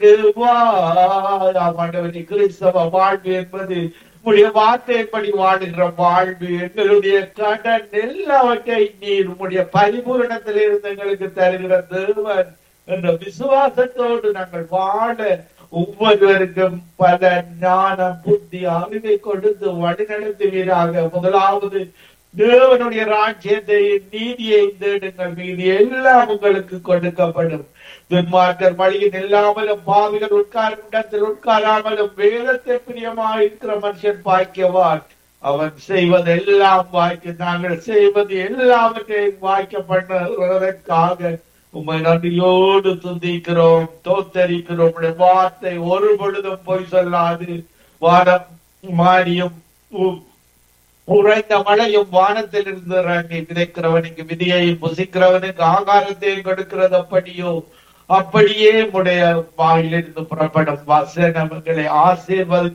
ஆண்டவரே கிறிஸ்தவ வாழ்வு என்பது உடைய வார்த்தைப்படி வாடுகிற வாழ்வு எங்களுடைய கடன் எல்லாவற்றை நீர் உடைய பரிபூரணத்தில் இருந்து எங்களுக்கு தருகிற தேவன் என்ற விசுவாசத்தோடு நாங்கள் வாழ ஒவ்வொருவருக்கும் பல ஞானம் புத்தி அறிவை கொடுத்து வழிநடத்துவீராக முதலாவது தேவனுடைய ராஜ்யத்தை நீதியை தேடுங்கள் மீதி எல்லாம் உங்களுக்கு கொடுக்கப்படும் துன்மார்க்கர் வழியில் இல்லாமலும் பாவிகள் உட்காரும் இடத்தில் உட்காராமலும் வேதத்தை பிரியமாக இருக்கிற மனுஷன் பாய்க்கவான் அவன் செய்வதெல்லாம் வாய்க்க நாங்கள் செய்வது எல்லாவற்றையும் வாய்க்க பண்ணுவதற்காக உண்மை நன்றியோடு துதிக்கிறோம் தோத்தரிக்கிறோம் உம்முடைய வார்த்தை ஒரு பொழுதும் பொய் சொல்லாது வானம் மாறியும் உ- உறைந்த மழையும் வானத்தில் இருந்து இறங்கி விதைக்கிறவனுக்கு விதியையும் புசிக்கிறவனுக்கு ஆகாரத்தையும் கொடுக்கிறது அப்படியோ அப்படியே உடைய வாயிலிருந்து புறப்படும் வசனங்களை ஆசீர்வதி